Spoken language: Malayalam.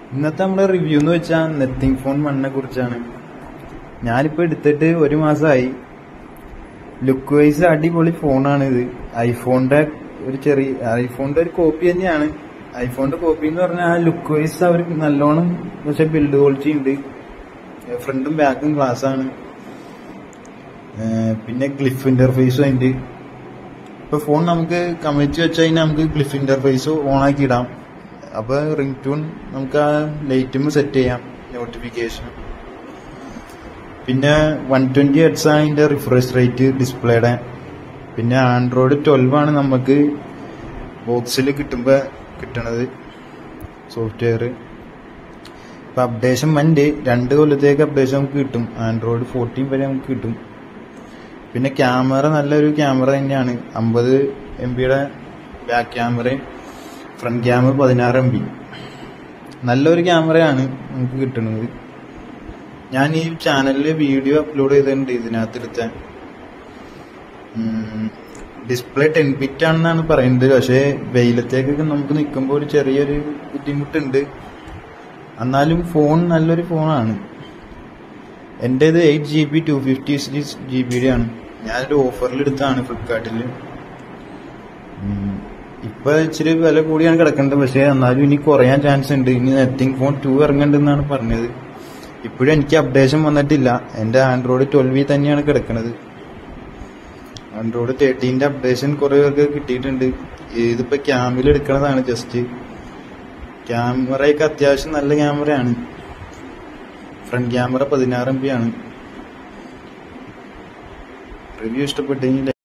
ഇന്നത്തെ നമ്മുടെ റിവ്യൂ എന്ന് വെച്ചാൽ നെത്തിങ് ഫോൺ വണ്ണിനെ കുറിച്ചാണ് ഞാനിപ്പോ എടുത്തിട്ട് ഒരു മാസമായി ലുക്ക് വൈസ് അടിപൊളി ഫോണാണ് ഇത് ഐഫോണിന്റെ ഒരു ചെറിയ ഐഫോണിന്റെ ഒരു കോപ്പി തന്നെയാണ് ഐഫോണിന്റെ കോപ്പി എന്ന് പറഞ്ഞാൽ ആ ലുക്ക് വൈസ് അവർ നല്ലോണം പക്ഷെ ബിൽഡ് ക്വാളിറ്റി ഉണ്ട് ഫ്രണ്ടും ബാക്കും ഗ്ലാസ് ആണ് ഏഹ് പിന്നെ ഗ്ലിഫ് ഇന്റർഫേസും ഉണ്ട് ഇപ്പൊ ഫോൺ നമുക്ക് കമ്മിച്ച് വെച്ച് കഴിഞ്ഞാൽ നമുക്ക് ഗ്ലിഫ് ഇന്റർഫേസ് ഓൺ ആക്കി ഇടാം അപ്പൊ റിംഗ് ട്യൂൺ നമുക്ക് ആ ലൈറ്റും സെറ്റ് ചെയ്യാം നോട്ടിഫിക്കേഷൻ പിന്നെ വൺ ട്വന്റി ഹെഡ്സ് ആണ് അതിന്റെ റിഫ്രഷ് റേറ്റ് ഡിസ്പ്ലേയുടെ പിന്നെ ആൻഡ്രോയിഡ് ട്വൽവ് ആണ് നമുക്ക് ബോക്സിൽ കിട്ടുമ്പോൾ കിട്ടണത് സോഫ്റ്റ്വെയർ ഇപ്പൊ അപ്ഡേഷൻ വണ്ട് രണ്ട് കൊല്ലത്തേക്ക് അപ്ഡേഷൻ നമുക്ക് കിട്ടും ആൻഡ്രോയിഡ് ഫോർട്ടീൻ വരെ നമുക്ക് കിട്ടും പിന്നെ ക്യാമറ നല്ലൊരു ക്യാമറ തന്നെയാണ് അമ്പത് എം ബിയുടെ ബാക്ക് ക്യാമറയും ഫ്രണ്ട് ക്യാമറ പതിനാറ് എം ബി നല്ലൊരു ക്യാമറയാണ് നമുക്ക് കിട്ടുന്നത് ഞാൻ ഈ ചാനലിൽ വീഡിയോ അപ്ലോഡ് ചെയ്തിട്ടുണ്ട് ഇതിനകത്തെടുത്ത ഡിസ്പ്ലേ ടെൻ ബിറ്റ് ആണെന്നാണ് പറയുന്നത് പക്ഷേ വെയിലത്തേക്കൊക്കെ നമുക്ക് നിൽക്കുമ്പോൾ ഒരു ചെറിയൊരു ബുദ്ധിമുട്ടുണ്ട് എന്നാലും ഫോൺ നല്ലൊരു ഫോണാണ് എൻ്റേത് eight G B two fifty six G ബിയുടെ ആണ് ഞാനൊരു ഓഫറിൽ എടുത്താണ് ഫ്ലിപ്കാർട്ടിൽ ഇപ്പൊ ഇച്ചിരി വില കൂടിയാണ് കിടക്കേണ്ടത് പക്ഷേ എന്നാലും ഇനി കുറയാൻ ചാൻസ് ഉണ്ട് ഇനി നെറ്റിംഗ് ഫോൺ ടു ഇറങ്ങണ്ടെന്നാണ് പറഞ്ഞത് ഇപ്പോഴും എനിക്ക് അപ്ഡേഷൻ വന്നിട്ടില്ല എന്റെ ആൻഡ്രോയിഡ് ട്വൽവിൽ തന്നെയാണ് കിടക്കുന്നത് ആൻഡ്രോയിഡ് തേർട്ടീൻ്റെ അപ്ഡേഷൻ കുറെ പേർക്ക് കിട്ടിയിട്ടുണ്ട് ഇതിപ്പോ ക്യാമിൽ എടുക്കണതാണ് ജസ്റ്റ് ക്യാമറയൊക്കെ അത്യാവശ്യം നല്ല ക്യാമറയാണ് ഫ്രണ്ട് ക്യാമറ പതിനാറ് എം ബി ആണ് റിവ്യൂ ഇഷ്ടപ്പെട്ടെങ്കിൽ